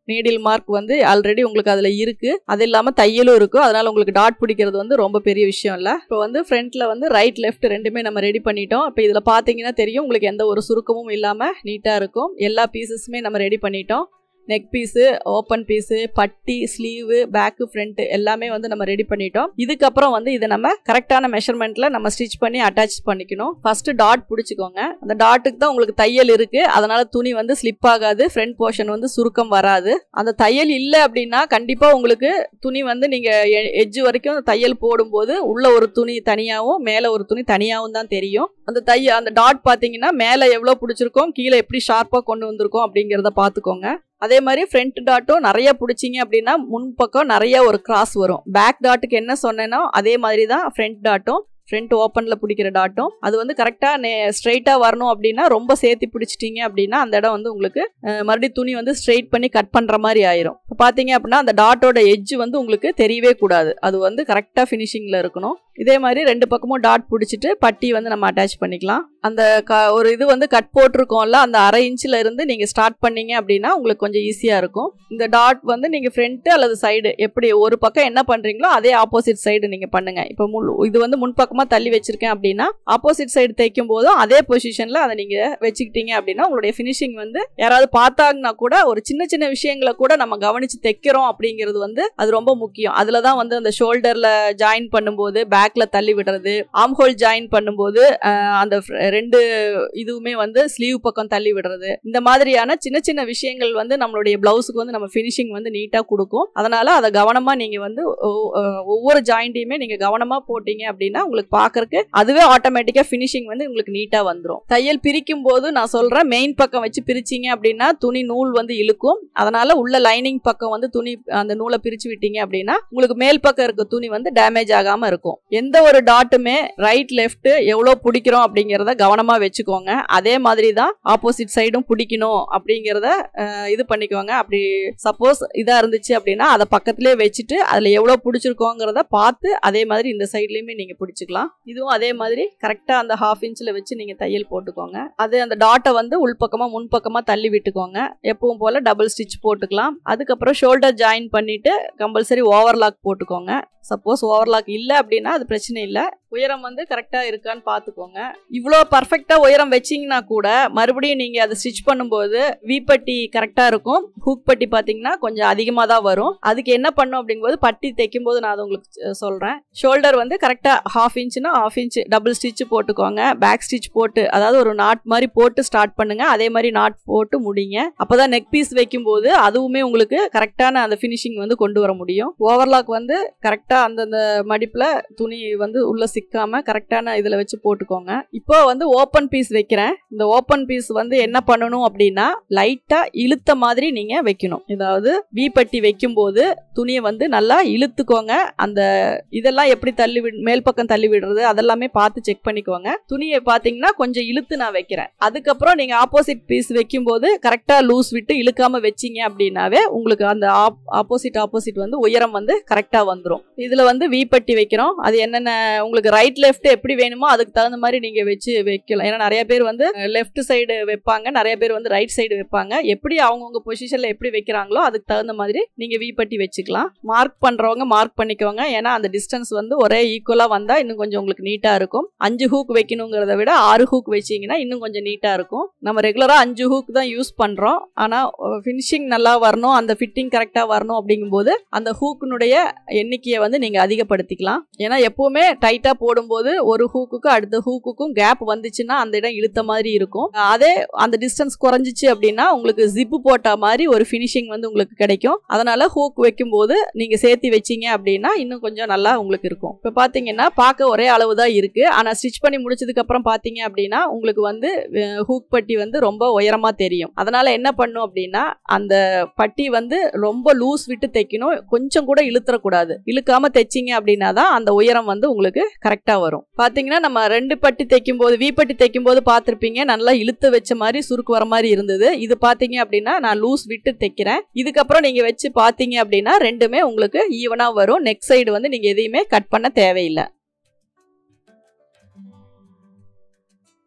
நீடில் மார்க் வந்து ஆல்ரெடி உங்களுக்கு அதில் இருக்கு அது இல்லாமல் தையலும் இருக்கும் அதனால உங்களுக்கு டாட் பிடிக்கிறது வந்து ரொம்ப பெரிய விஷயம் இல்லை இப்போ வந்து ஃப்ரண்ட்ல வந்து ரைட் லெஃப்ட் ரெண்டுமே நம்ம ரெடி பண்ணிட்டோம் இப்போ இதில் பார்த்தீங்கன்னா தெரியும் உங்களுக்கு எந்த ஒரு சுருக்கமும் இல்லாமல் நீட்டாக இருக்கும் எல்லா பீசஸுமே நம்ம ரெடி பண்ணிட்டோம் நெக் பீஸு ஓப்பன் பீஸு பட்டி ஸ்லீவு பேக்கு ஃப்ரண்ட்டு எல்லாமே வந்து நம்ம ரெடி பண்ணிட்டோம் இதுக்கப்புறம் வந்து இதை நம்ம கரெக்டான மெஷர்மெண்ட்டில் நம்ம ஸ்டிச் பண்ணி அட்டாச் பண்ணிக்கணும் ஃபஸ்ட்டு டாட் பிடிச்சிக்கோங்க அந்த டாட்டுக்கு தான் உங்களுக்கு தையல் இருக்குது அதனால் துணி வந்து ஸ்லிப் ஆகாது ஃப்ரண்ட் போர்ஷன் வந்து சுருக்கம் வராது அந்த தையல் இல்லை அப்படின்னா கண்டிப்பாக உங்களுக்கு துணி வந்து நீங்கள் எட்ஜ் வரைக்கும் தையல் போடும்போது உள்ள ஒரு துணி தனியாகவும் மேலே ஒரு துணி தனியாகவும் தான் தெரியும் அந்த தைய அந்த டாட் பார்த்தீங்கன்னா மேலே எவ்வளோ பிடிச்சிருக்கோம் கீழே எப்படி ஷார்ப்பாக கொண்டு வந்திருக்கோம் அப்படிங்கிறத பார்த்துக்கோங்க அதே மாதிரி ஃப்ரண்ட் டாட்டும் நிறைய பிடிச்சிங்க அப்படின்னா முன்பக்கம் நிறைய ஒரு கிராஸ் வரும் பேக் டாட்டுக்கு என்ன சொன்னேனோ அதே மாதிரி தான் ஃப்ரண்ட் டாட்டும் ஃப்ரண்ட் ஓப்பனில் பிடிக்கிற டாட்டும் அது வந்து கரெக்டாக நே ஸ்ட்ரைட்டாக வரணும் அப்படின்னா ரொம்ப சேர்த்து பிடிச்சிட்டிங்க அப்படின்னா அந்த இடம் வந்து உங்களுக்கு அஹ், மறுபடியும் துணி வந்து ஸ்ட்ரைட் பண்ணி கட் பண்ணுற மாதிரி ஆயிரும் இப்போ பார்த்தீங்க அப்படின்னா அந்த டாட்டோட எட்ஜ் வந்து உங்களுக்கு தெரியவே கூடாது அது வந்து கரெக்டாக ஃபினிஷிங்கில் இருக்கணும் இதே மாதிரி ரெண்டு பக்கமும் டாட் பிடிச்சிட்டு பட்டி வந்து நம்ம அட்டாச் பண்ணிக்கலாம் அந்த க ஒரு இது வந்து கட் போட்டிருக்கோம்ல அந்த அரை இன்ச்சில் இருந்து நீங்கள் ஸ்டார்ட் பண்ணீங்க அப்படின்னா உங்களுக்கு கொஞ்சம் ஈஸியாக இருக்கும் இந்த டாட் வந்து நீங்கள் ஃப்ரண்ட்டு அல்லது சைடு எப்படி ஒரு பக்கம் என்ன பண்ணுறீங்களோ அதே ஆப்போசிட் சைடு நீங்கள் பண்ணுங்கள் இப்போ முள் இது வந்து முன்பக்கமாக தள்ளி வச்சிருக்கேன் அப்படின்னா ஆப்போசிட் சைடு தைக்கும் போதும் அதே பொசிஷனில் அதை நீங்கள் வச்சுக்கிட்டீங்க அப்படின்னா உங்களுடைய ஃபினிஷிங் வந்து யாராவது பார்த்தாங்கன்னா கூட ஒரு சின்ன சின்ன விஷயங்களை கூட நம்ம கவனித்து தைக்கிறோம் அப்படிங்கிறது வந்து அது ரொம்ப முக்கியம் அதில் தான் வந்து அந்த ஷோல்டரில் ஜாயின் பண்ணும்போது பேக்கில் தள்ளி விடுறது ஆம் ஹோல் ஜாயின் பண்ணும்போது அஹ், அந்த fr- ரெண்டு இதுவுமே வந்து ஸ்லீவ் பக்கம் தள்ளி விடுறது இந்த மாதிரியான சின்ன சின்ன விஷயங்கள் வந்து நம்மளுடைய பிளவுஸுக்கு வந்து நம்ம ஃபினிஷிங் வந்து நீட்டாக கொடுக்கும் அதனால அதை கவனமாக நீங்கள் வந்து ஒ- அஹ், ஒவ்வொரு ஜாயிண்ட்டையுமே நீங்கள் கவனமாக போட்டீங்க அப்படின்னா உங்களுக்கு பார்க்கறக்கு அதுவே ஆட்டோமேட்டிக்காக ஃபினிஷிங் வந்து உங்களுக்கு நீட்டாக வந்துடும் தையல் பிரிக்கும் போது நான் சொல்கிறேன் மெயின் பக்கம் வச்சு பிரிச்சிங்க அப்படின்னா துணி நூல் வந்து இழுக்கும் அதனால உள்ள லைனிங் பக்கம் வந்து துணி அந்த நூலை பிரிச்சு விட்டீங்க அப்படின்னா உங்களுக்கு மேல் பக்கம் இருக்க துணி வந்து டேமேஜ் ஆகாம இருக்கும் எந்த ஒரு டாட்டுமே ரைட் லெஃப்ட் எவ்வளோ பிடிக்கிறோம் அப்படிங்கிறத கவனமா வச்சுக்கோங்க அதே மாதிரி தான் ஆப்போசிட் சைடும் பிடிக்கணும் அப்படிங்கிறத அஹ், இது பண்ணிக்கோங்க அப்படி சப்போஸ் இதா இருந்துச்சு அப்படின்னா அதை பக்கத்துலேயே வச்சுட்டு அதுல எவ்வளோ பிடிச்சிருக்கோங்கிறத பார்த்து அதே மாதிரி இந்த சைட்லயுமே நீங்க பிடிச்சிக்கலாம் இதுவும் அதே மாதிரி கரெக்டா அந்த ஹாஃப் இன்ச்சில் வச்சு நீங்க தையல் போட்டுக்கோங்க அது அந்த டாட்டை வந்து உள்பக்கமா முன்பக்கமா தள்ளி விட்டுக்கோங்க எப்பவும் போல டபுள் ஸ்டிச் போட்டுக்கலாம் அதுக்கப்புறம் ஷோல்டர் ஜாயின் பண்ணிட்டு கம்பல்சரி ஓவர்லாக் போட்டுக்கோங்க சப்போஸ் ஓவர்லாக் இல்லை அப்படின்னா அது பிரச்சனை இல்லை உயரம் வந்து கரெக்டாக இருக்கான்னு பார்த்துக்கோங்க இவ்வளோ பர்ஃபெக்டாக உயரம் வச்சிங்கன்னா கூட மறுபடியும் நீங்கள் அதை ஸ்டிச் பண்ணும்போது வீப்பட்டி கரெக்டாக இருக்கும் ஹூக் பட்டி பார்த்தீங்கன்னா கொஞ்சம் அதிகமாக தான் வரும் அதுக்கு என்ன பண்ணும் அப்படிங்கும்போது பட்டி தைக்கும் போது நான் அதை உங்களுக்கு சொல்கிறேன் ஷோல்டர் வந்து கரெக்டாக ஹாஃப் இன்ச்சுனா ஹாஃப் இன்ச் டபுள் ஸ்டிச் போட்டுக்கோங்க பேக் ஸ்டிச் போட்டு அதாவது ஒரு நாட் மாதிரி போட்டு ஸ்டார்ட் பண்ணுங்க அதே மாதிரி நாட் போட்டு முடிங்க அப்பதான் நெக் பீஸ் வைக்கும்போது அதுவுமே உங்களுக்கு கரெக்டான அந்த ஃபினிஷிங் வந்து கொண்டு வர முடியும் ஓவர்லாக் வந்து கரெக்டாக அந்தந்த மடிப்பில் துணி வந்து உள்ள சிக்காம கரெக்டான இதில் வச்சு போட்டுக்கோங்க இப்போ வந்து ஓப்பன் பீஸ் வைக்கிறேன் இந்த ஓப்பன் பீஸ் வந்து என்ன பண்ணணும் அப்படின்னா லைட்டாக இழுத்த மாதிரி நீங்கள் வைக்கணும் அதாவது வி பட்டி வைக்கும்போது துணியை வந்து நல்லா இழுத்துக்கோங்க அந்த இதெல்லாம் எப்படி தள்ளி விட் மேல் பக்கம் தள்ளி விடுறது அதெல்லாமே பார்த்து செக் பண்ணிக்கோங்க துணியை பார்த்தீங்கன்னா கொஞ்சம் இழுத்து நான் வைக்கிறேன் அதுக்கப்புறம் நீங்கள் ஆப்போசிட் பீஸ் வைக்கும்போது கரெக்டாக லூஸ் விட்டு இழுக்காம வச்சீங்க அப்படின்னாவே உங்களுக்கு அந்த ஆப்போசிட் ஆப்போசிட் வந்து உயரம் வந்து கரெக்டாக வந்துடும் இதில் வந்து வி பட்டி வைக்கிறோம் அது என்னென்ன உங்களுக்கு ரைட் லெஃப்ட் எப்படி வேணுமோ அதுக்கு தகுந்த மாதிரி நீங்கள் வச்சு வைக்கலாம் ஏன்னா நிறைய பேர் வந்து லெஃப்ட் சைடு வைப்பாங்க நிறைய பேர் வந்து ரைட் சைடு வைப்பாங்க எப்படி அவங்கவுங்க பொசிஷனில் எப்படி வைக்கிறாங்களோ அதுக்கு தகுந்த மாதிரி நீங்கள் வி பட்டி வச்சுக்கலாம் மார்க் பண்ணுறவங்க மார்க் பண்ணிக்கோங்க ஏன்னா அந்த டிஸ்டன்ஸ் வந்து ஒரே ஈக்குவலாக வந்தால் இன்னும் கொஞ்சம் உங்களுக்கு நீட்டாக இருக்கும் அஞ்சு ஹூக் வைக்கணுங்கிறத விட ஆறு ஹூக் வச்சிங்கன்னா இன்னும் கொஞ்சம் நீட்டாக இருக்கும் நம்ம ரெகுலராக அஞ்சு ஹூக் தான் யூஸ் பண்ணுறோம் ஆனால் ஃபினிஷிங் நல்லா வரணும் அந்த ஃபிட்டிங் கரெக்டாக வரணும் அப்படிங்கும்போது அந்த ஹூக்கினுடைய எண்ணிக்கையை வந்து நீங்கள் அதிகப்படுத்திக்கலாம் ஏன்னா எப்போவுமே டைட்டாக போடும்போது ஒரு ஹூக்குக்கும் அடுத்த ஹூக்குக்கும் கேப் வந்துச்சுன்னா அந்த இடம் இழுத்த மாதிரி இருக்கும் அதே அந்த டிஸ்டன்ஸ் குறைஞ்சிச்சு அப்படின்னா உங்களுக்கு ஜிப்பு போட்ட மாதிரி ஒரு ஃபினிஷிங் வந்து உங்களுக்கு கிடைக்கும் அதனால ஹூக் வைக்கும்போது நீங்கள் சேர்த்து வச்சீங்க அப்படின்னா இன்னும் கொஞ்சம் நல்லா உங்களுக்கு இருக்கும் இப்போ பார்த்தீங்கன்னா பார்க்க ஒரே அளவு தான் இருக்குது ஆனால் ஸ்டிச் பண்ணி முடிச்சதுக்கு அப்புறம் பார்த்தீங்க அப்படின்னா உங்களுக்கு வந்து ஹூக் பட்டி வந்து ரொம்ப உயரமாக தெரியும் அதனால என்ன பண்ணும் அப்படின்னா அந்த பட்டி வந்து ரொம்ப லூஸ் விட்டு தைக்கணும் கொஞ்சம் கூட இழுத்துறக்கூடாது இழுக்காம தைச்சிங்க அப்படின்னா தான் அந்த உயரம் வந்து உங்களுக்கு கரெக்டாக வரும் பார்த்தீங்கன்னா நம்ம ரெண்டு பட்டி தைக்கும் போது வி பட்டி தைக்கும் போது பார்த்துருப்பீங்க நல்லா இழுத்து வச்ச மாதிரி சுருக்கு வர மாதிரி இருந்தது இது பார்த்தீங்க அப்படின்னா நான் லூஸ் விட்டு தைக்கிறேன் இதுக்கப்புறம் நீங்கள் வச்சு பார்த்தீங்க அப்படின்னா ரெண்டுமே உங்களுக்கு ஈவனாக வரும் நெக் சைடு வந்து நீங்கள் எதையுமே கட் பண்ண தேவையில்லை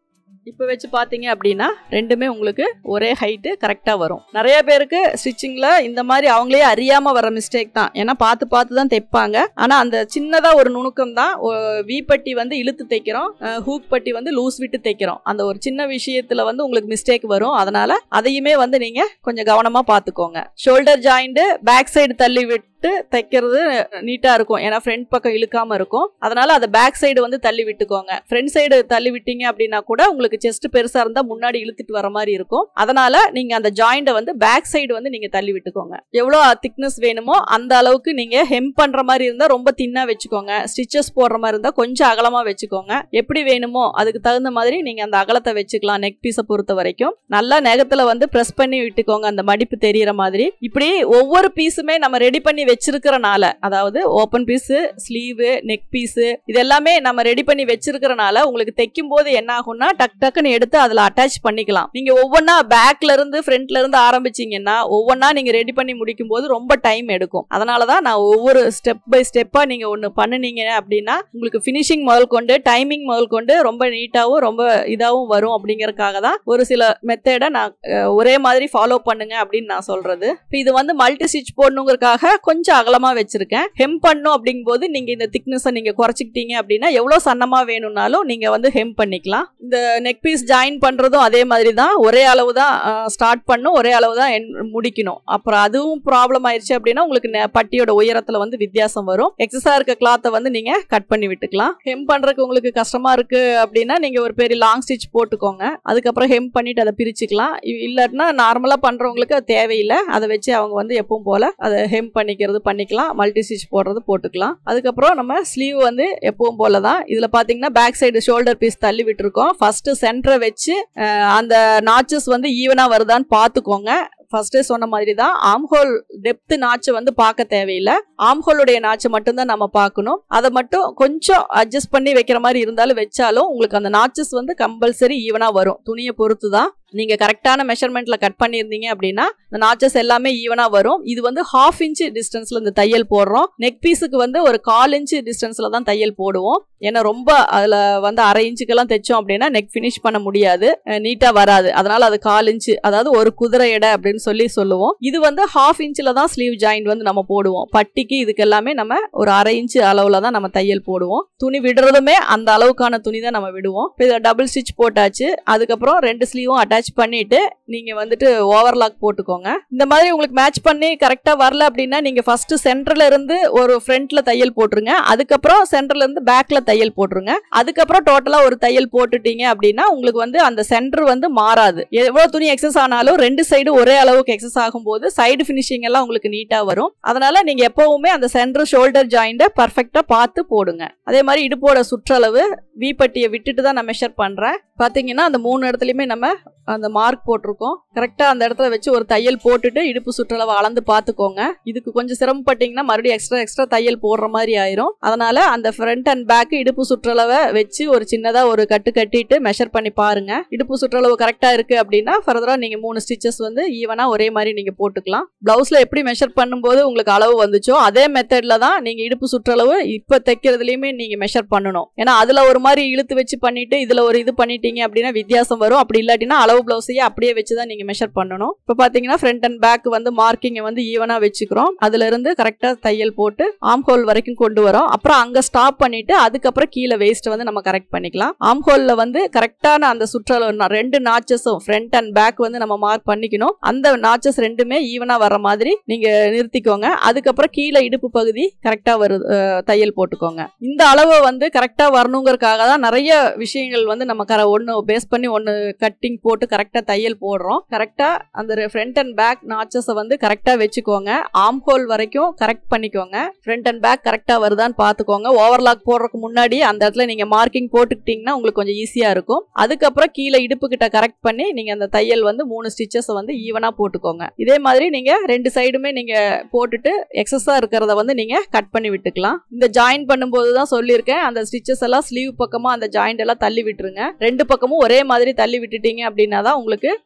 இப்போ வச்சு பார்த்தீங்க அப்படின்னா ரெண்டுமே உங்களுக்கு ஒரே ஹைட்டு கரெக்டாக வரும் நிறைய பேருக்கு ஸ்டிச்சிங்கில் இந்த மாதிரி அவங்களே அறியாமல் வர மிஸ்டேக் தான் ஏன்னா பார்த்து பார்த்து தான் தைப்பாங்க ஆனால் அந்த சின்னதாக ஒரு நுணுக்கம் தான் வி பட்டி வந்து இழுத்து தைக்கிறோம் ஹூக் பட்டி வந்து லூஸ் விட்டு தைக்கிறோம் அந்த ஒரு சின்ன விஷயத்தில் வந்து உங்களுக்கு மிஸ்டேக் வரும் அதனால அதையுமே வந்து நீங்கள் கொஞ்சம் கவனமாக பார்த்துக்கோங்க ஷோல்டர் ஜாயிண்ட் பேக் சைடு தள்ளி விட்டு தைக்கிறது நீட்டாக இருக்கும் ஏன்னா ஃப்ரண்ட் பக்கம் இழுக்காம இருக்கும் அதனால அதை பேக் சைடு வந்து தள்ளி விட்டுக்கோங்க ஃப்ரண்ட் சைடு தள்ளி விட்டீங்க அப்படின்னா கூட உங்களுக்கு செஸ்ட் பெருசாக இருந்தால் முன்னாடி இழுத்துட்டு வர மாதிரி இருக்கும் அதனால நீங்கள் அந்த ஜாயிண்டை வந்து பேக் சைடு வந்து நீங்கள் தள்ளி விட்டுக்கோங்க எவ்வளோ திக்னஸ் வேணுமோ அந்த அளவுக்கு நீங்கள் ஹெம் பண்ணுற மாதிரி இருந்தால் ரொம்ப தின்னாக வச்சுக்கோங்க ஸ்டிச்சஸ் போடுற மாதிரி இருந்தால் கொஞ்சம் அகலமாக வச்சுக்கோங்க எப்படி வேணுமோ அதுக்கு தகுந்த மாதிரி நீங்கள் அந்த அகலத்தை வச்சுக்கலாம் நெக் பீஸை பொறுத்த வரைக்கும் நல்லா நெகத்தில் வந்து ப்ரெஸ் பண்ணி விட்டுக்கோங்க அந்த மடிப்பு தெரியிற மாதிரி இப்படி ஒவ்வொரு பீஸுமே நம்ம ரெடி பண்ணி வச்சிருக்கிறனால அதாவது open piece sleeve neck piece இது எல்லாமே நம்ம ரெடி பண்ணி வச்சிருக்கிறனால உங்களுக்கு தைக்கும் போது என்ன ஆகும்னா டக் டக்குன்னு எடுத்து அதில் அட்டாச் பண்ணிக்கலாம் நீங்க ஒவ்வொன்றா பேக்ல இருந்து ஃப்ரண்ட்ல இருந்து ஆரம்பிச்சீங்கன்னா ஒவ்வொன்றா நீங்க ரெடி பண்ணி முடிக்கும் போது ரொம்ப டைம் எடுக்கும் அதனால தான் நான் ஒவ்வொரு ஸ்டெப் பை ஸ்டெப்பா நீங்க ஒன்று பண்ணுனீங்க அப்படின்னா உங்களுக்கு ஃபினிஷிங் முதல் கொண்டு டைமிங் முதல் கொண்டு ரொம்ப நீட்டாகவும் ரொம்ப இதாகவும் வரும் அப்படிங்கறதுக்காக தான் ஒரு சில மெத்தடை நான் அஹ், ஒரே மாதிரி ஃபாலோ பண்ணுங்க அப்படின்னு நான் சொல்றது இப்போ இது வந்து மல்டி ஸ்டிச் போடணுங்கிறதுக்காக கொஞ்சம் அகலமா வச்சிருக்கேன் ஹெம் பண்ணும் அப்படிங்கும்போது நீங்க இந்த திக்னஸை நீங்க குறைச்சிக்கிட்டீங்க அப்படின்னா எவ்வளவு சன்னமா வேணும்னாலும் நீங்க வந்து ஹெம் பண்ணிக்கலாம் இந்த நெக் பீஸ் ஜாயின் பண்றதும் அதே மாதிரி தான் ஒரே அளவு தான் ஸ்டார்ட் பண்ணும் ஒரே அளவு தான் end- முடிக்கணும் அப்புறம் அதுவும் ப்ராப்ளம் ஆயிடுச்சு அப்படின்னா உங்களுக்கு நெ- பட்டியோட உயரத்துல வந்து வித்தியாசம் வரும் எக்ஸஸா இருக்க கிளாத்தை வந்து நீங்க கட் பண்ணி விட்டுக்கலாம் ஹெம் பண்றதுக்கு உங்களுக்கு கஷ்டமா இருக்கு அப்படின்னா நீங்க ஒரு பெரிய லாங் ஸ்டிச் போட்டுக்கோங்க அதுக்கப்புறம் ஹெம் பண்ணிட்டு அதை பிரிச்சுக்கலாம் இ- இல்லாட்டினா நார்மலா பண்றவங்களுக்கு அது தேவையில்லை அதை வச்சு அவங்க வந்து எப்பவும் போல அதை ஹெம் பண்ணிக்கிறது பண்ணிக்கலாம் மல்டி ஸ்டிச் போடுறது போட்டுக்கலாம் அதுக்கப்புறம் நம்ம ஸ்லீவ் வந்து எப்பவும் போல தான் இதுல பாத்தீங்கன்னா பேக் சைடு ஷோல்டர் பீஸ் தள்ளி விட்டுருக்கோம் ஃபர்ஸ்ட் சென்டரை வச்சு அஹ், அந்த நாச்சஸ் வந்து ஈவனா வருதான்னு பார்த்துக்கோங்க ஃபர்ஸ்டே சொன்ன மாதிரி தான் ஆம்ஹோல் டெப்த் நாச்சை வந்து பார்க்க தேவையில்லை ஆம்ஹோலுடைய நாச்சை மட்டும்தான் நம்ம பார்க்கணும் அதை மட்டும் கொஞ்சம் அட்ஜஸ்ட் பண்ணி வைக்கிற மாதிரி இருந்தாலும் வச்சாலும் உங்களுக்கு அந்த நாச்சஸ் வந்து கம்பல்சரி ஈவனா வரும் துணியை பொறுத்து தான் நீங்க கரெக்டான மெஷர்மெண்ட்ல கட் பண்ணியிருந்தீங்க அப்படின்னா இந்த நாச்சஸ் எல்லாமே ஈவனா வரும் இது வந்து ஹாஃப் இன்ச் டிஸ்டன்ஸ்ல இந்த தையல் போடுறோம் நெக் பீஸுக்கு வந்து ஒரு கால் இன்ச் டிஸ்டன்ஸ்ல தான் தையல் போடுவோம் ஏன்னா ரொம்ப அதுல வந்து அரை இன்ச்சுக்கெல்லாம் தைச்சோம் அப்படின்னா நெக் ஃபினிஷ் பண்ண முடியாது நீட்டா வராது அதனால அது கால் இன்ச்சு அதாவது ஒரு குதிரை எடை அப்படின்னு சொல்லி சொல்லுவோம் இது வந்து ஹாஃப் இன்ச்சில் தான் ஸ்லீவ் ஜாயிண்ட் வந்து நம்ம போடுவோம் பட்டிக்கு இதுக்கு எல்லாமே நம்ம ஒரு அரை இன்ச்சு அளவுல தான் நம்ம தையல் போடுவோம் துணி விடுறதுமே அந்த அளவுக்கான துணி தான் நம்ம விடுவோம் இப்போ இதை டபுள் ஸ்டிச் போட்டாச்சு அதுக்கப்புறம் ரெண்டு ஸ்லீவும் அட்டாச் பண்ணிட்டு நீங்க வந்துட்டு ஓவர்லாக் போட்டுக்கோங்க இந்த மாதிரி உங்களுக்கு மேட்ச் பண்ணி கரெக்டா வரல அப்படின்னா நீங்க ஃபர்ஸ்ட் சென்டர்ல இருந்து ஒரு ஃப்ரண்ட்ல தையல் போட்டுருங்க அதுக்கப்புறம் சென்டர்ல இருந்து பேக்ல தையல் போட்டுருங்க அதுக்கப்புறம் டோட்டலா ஒரு தையல் போட்டுட்டீங்க அப்படின்னா உங்களுக்கு வந்து அந்த சென்டர் வந்து மாறாது எவ்வளவு துணி எக்ஸஸ் ஆனாலும் ரெண்டு சைடு ஒரே அளவுக்கு எக்ஸஸ் ஆகும்போது சைடு ஃபினிஷிங் எல்லாம் உங்களுக்கு நீட்டா வரும் அதனால நீங்க எப்பவுமே அந்த சென்டர் ஷோல்டர் ஜாயிண்ட பர்ஃபெக்டா பார்த்து போடுங்க அதே மாதிரி இடுப்போட சுற்றளவு வி பட்டியை விட்டுட்டு தான் நான் மெஷர் பண்றேன் பாத்தீங்கன்னா அந்த மூணு இடத்துலயுமே நம்ம அந்த மார்க் போட்டிருக்கோம் கரெக்டாக அந்த இடத்துல வச்சு ஒரு தையல் போட்டுட்டு இடுப்பு சுற்றளவு அளந்து பார்த்துக்கோங்க இதுக்கு கொஞ்சம் சிரமப்பட்டீங்கன்னா மறுபடியும் எக்ஸ்ட்ரா எக்ஸ்ட்ரா தையல் போடுற மாதிரி ஆயிரும் அதனால அந்த ஃப்ரண்ட் அண்ட் பேக் இடுப்பு சுற்றளவை வச்சு ஒரு சின்னதாக ஒரு கட்டு கட்டிட்டு மெஷர் பண்ணி பாருங்க இடுப்பு சுற்றளவு கரெக்டாக இருக்கு அப்படின்னா ஃபர்தராக நீங்கள் மூணு ஸ்டிச்சஸ் வந்து ஈவனாக ஒரே மாதிரி நீங்கள் போட்டுக்கலாம் ப்ளவுஸில் எப்படி மெஷர் பண்ணும்போது உங்களுக்கு அளவு வந்துச்சோ அதே மெத்தடில் தான் நீங்கள் இடுப்பு சுற்றளவு இப்போ தைக்கிறதுலையுமே நீங்கள் மெஷர் பண்ணணும் ஏன்னா அதில் ஒரு மாதிரி இழுத்து வச்சு பண்ணிட்டு இதில் ஒரு இது பண்ணிட்டீங்க அப்படின்னா வித்தியாசம் வரும் அப்படி இல்லாட்டினா அளவு பிளவுஸையே அப்படியே வச்சு தான் நீங்கள் மெஷர் பண்ணணும் இப்போ பார்த்தீங்கன்னா ஃப்ரண்ட் அண்ட் பேக் வந்து மார்க்கிங்கை வந்து ஈவனாக வச்சுக்கிறோம் அதுல இருந்து கரெக்டாக தையல் போட்டு ஆம் ஹோல் வரைக்கும் கொண்டு வரோம் அப்புறம் அங்கே ஸ்டாப் பண்ணிட்டு அதுக்கப்புறம் கீழே வேஸ்ட் வந்து நம்ம கரெக்ட் பண்ணிக்கலாம் ஆம் ஹோலில் வந்து கரெக்டான அந்த சுற்றளவு நா- ரெண்டு நாச்சஸும் ஃப்ரண்ட் அண்ட் பேக் வந்து நம்ம மார்க் பண்ணிக்கணும் அந்த நாச்சஸ் ரெண்டுமே ஈவனாக வர மாதிரி நீங்கள் நிறுத்திக்கோங்க அதுக்கப்புறம் கீழே இடுப்பு பகுதி கரெக்டாக வருது அஹ், தையல் போட்டுக்கோங்க இந்த அளவு வந்து கரெக்டாக வரணுங்கிறதுக்காக தான் நிறைய விஷயங்கள் வந்து நம்ம கர ஒன்று பேஸ் பண்ணி ஒன்று கட்டிங் போட்டு கரெக்டாக தையல் போடுறோம் கரெக்டாக அந்த ஃப்ரண்ட் அண்ட் பேக் நாச்சஸை வந்து கரெக்டாக வச்சுக்கோங்க ஆம் ஹோல் வரைக்கும் கரெக்ட் பண்ணிக்கோங்க ஃப்ரண்ட் அண்ட் பேக் கரெக்டாக வருதான்னு பார்த்துக்கோங்க ஓவர்லாக் போடுறதுக்கு முன்னாடி அந்த இடத்துல நீங்கள் மார்க்கிங் போட்டுக்கிட்டிங்கன்னா உங்களுக்கு கொஞ்சம் ஈஸியாக இருக்கும் அதுக்கப்புறம் கீழே இடுப்பு கிட்ட கரெக்ட் பண்ணி நீங்கள் அந்த தையல் வந்து மூணு ஸ்டிச்சஸை வந்து ஈவனாக போட்டுக்கோங்க இதே மாதிரி நீங்கள் ரெண்டு சைடுமே நீங்கள் போட்டுட்டு எக்ஸஸாக இருக்கிறத வந்து நீங்கள் கட் பண்ணி விட்டுக்கலாம் இந்த ஜாயின் பண்ணும்போது தான் சொல்லியிருக்கேன் அந்த ஸ்டிச்சஸ் எல்லாம் ஸ்லீவ் பக்கமாக அந்த ஜாயிண்ட் எல்லாம் தள்ளி விட்டுருங்க ரெண்டு பக்கமும் ஒரே மாதிரி தள்ளி விட்டுட்டீங்க அப்படின்னா தான் உங்களுக்கு அஹ், அது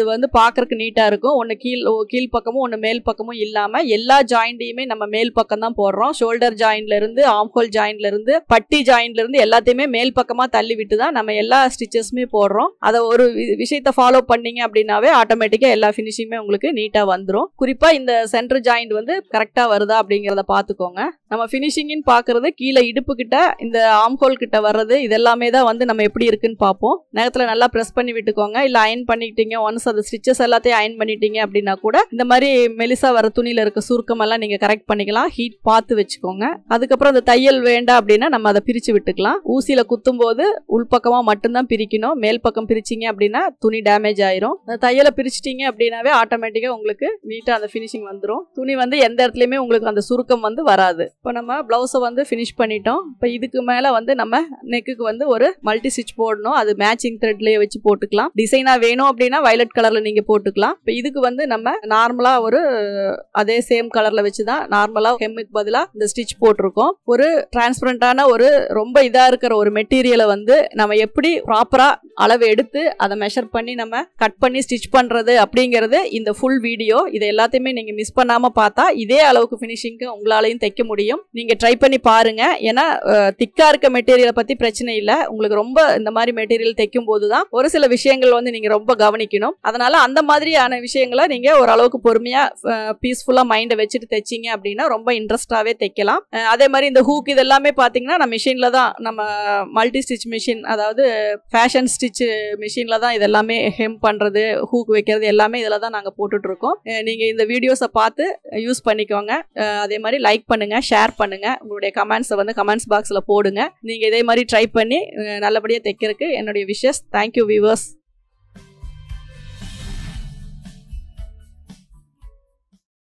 வந்து பார்க்கறதுக்கு நீட்டாக இருக்கும் ஒன்று கீழ் ஓ- கீழ் பக்கமும் ஒன்று மேல் பக்கமும் இல்லாமல் எல்லா ஜாயிண்ட்டையுமே நம்ம மேல் பக்கம் தான் போடுறோம் ஷோல்டர் ஜாயிண்ட்ல இருந்து ஆம்ஹோல் ஜாயிண்ட்ல இருந்து பட்டி ஜாயிண்ட்ல இருந்து எல்லாத்தையுமே மேல் பக்கமாக தள்ளி விட்டு தான் நம்ம எல்லா ஸ்டிச்சஸுமே போடுறோம் அதை ஒரு வி- விஷயத்தை ஃபாலோ பண்ணீங்க அப்படின்னாவே ஆட்டோமேட்டிக்காக எல்லா ஃபினிஷிங்குமே உங்களுக்கு நீட்டாக வந்துடும் குறிப்பாக இந்த சென்டர் ஜாயிண்ட் வந்து கரெக்டாக வருதா அப்படிங்கிறத பார்த்துக்கோங்க நம்ம ஃபினிஷிங்னு பார்க்கறது கீழே இடுப்பு கிட்ட இந்த ஆம்ஹோல் கிட்ட வர்றது இதெல்லாமே தான் வந்து நம்ம எப்படி இருக்குன்னு பார்ப்போம் நேரத்தில் நல்லா ப்ரெஸ் பண்ணி விட்டுக்கோங்க இல்லை அயன் பண்ணிட்டீங்க ஒன்ஸ் அந்த ஸ்டிச்சஸ் எல்லாத்தையும் அயன் பண்ணிட்டீங்க அப்படின்னா கூட இந்த மாதிரி மெலிசா வர துணியில் இருக்க சுருக்கம் எல்லாம் நீங்கள் கரெக்ட் பண்ணிக்கலாம் ஹீட் பார்த்து வச்சுக்கோங்க அதுக்கப்புறம் அந்த தையல் வேண்டாம் அப்படின்னா நம்ம அதை பிரித்து விட்டுக்கலாம் ஊசியில் குத்தும் போது உள்பக்கமாக மட்டும்தான் பிரிக்கணும் மேல் பக்கம் பிரிச்சிங்க அப்படின்னா துணி டேமேஜ் ஆயிரும் அந்த தையலை பிரிச்சிட்டிங்க அப்படின்னாவே ஆட்டோமேட்டிக்காக உங்களுக்கு நீட்டாக அந்த ஃபினிஷிங் வந்துடும் துணி வந்து எந்த இடத்துலையுமே உங்களுக்கு அந்த சுருக்கம் வந்து வராது இப்போ நம்ம ப்ளவுஸை வந்து ஃபினிஷ் பண்ணிட்டோம் இப்போ இதுக்கு மேலே வந்து நம்ம நெக்குக்கு வந்து ஒரு மல்டி ஸ்டிச் போடணும் அது மேட்சிங் த்ரெட்லேயே வச்சு போட்டுக்கலாம் டிசைனாக வேணும் அப்படின்னா வயலட் கலரில் நீங்கள் போட்டுக்கலாம் இப்போ இதுக்கு வந்து நம்ம நார்மலாக ஒரு அதே சேம் கலரில் வச்சு தான் நார்மலாக ஹெம்முக்கு பதிலாக இந்த ஸ்டிச் போட்டிருக்கோம் ஒரு டிரான்ஸ்பரண்டான ஒரு ரொம்ப இதாக இருக்கிற ஒரு மெட்டீரியலை வந்து நம்ம எப்படி ப்ராப்பராக அளவு எடுத்து அதை மெஷர் பண்ணி நம்ம கட் பண்ணி ஸ்டிச் பண்ணுறது அப்படிங்கிறது இந்த ஃபுல் வீடியோ இதை எல்லாத்தையுமே நீங்கள் மிஸ் பண்ணாமல் பார்த்தா இதே அளவுக்கு ஃபினிஷிங்க்கு உங்களாலையும் தைக்க முடியும் நீங்கள் ட்ரை பண்ணி பாருங்க ஏன்னா திக்காக இருக்க மெட்டீரியலை பற்றி பிரச்சனை இல்லை உங்களுக்கு ரொம்ப இந்த மாதிரி மெட்டீரியல் தைக்கும் போது தான் ஒரு சில விஷயங்கள் வந்து நீங்கள் ரொம்ப கவனிக்கணும் அதனால அந்த மாதிரியான விஷயங்களை நீங்கள் ஓரளவுக்கு பொறுமையாக பீஸ்ஃபுல்லாக மைண்டை வச்சுட்டு தைச்சிங்க அப்படின்னா ரொம்ப இன்ட்ரெஸ்டாகவே தைக்கலாம் அஹ் அதே மாதிரி இந்த ஹூக் இதெல்லாமே பார்த்தீங்கன்னா நான் மிஷினில் தான் நம்ம மல்டி ஸ்டிச் மிஷின் அதாவது ஃபேஷன் ஸ்டிச் மிஷினில் தான் இதெல்லாமே ஹெம் பண்ணுறது ஹூக் வைக்கிறது எல்லாமே இதில் தான் நாங்கள் போட்டுட்ருக்கோம் நீங்கள் இந்த வீடியோஸை பார்த்து யூஸ் பண்ணிக்கோங்க அஹ் அதே மாதிரி லைக் பண்ணுங்கள் ஷேர் பண்ணுங்கள் உங்களுடைய கமெண்ட்ஸை வந்து கமெண்ட்ஸ் பாக்ஸில் போடுங்க நீங்கள் இதே மாதிரி ட்ரை பண்ணி அஹ் நல்லபடியாக தைக்கிறதுக்கு என்னுடைய விஷஸ் தேங்க்யூ வியூவர்ஸ்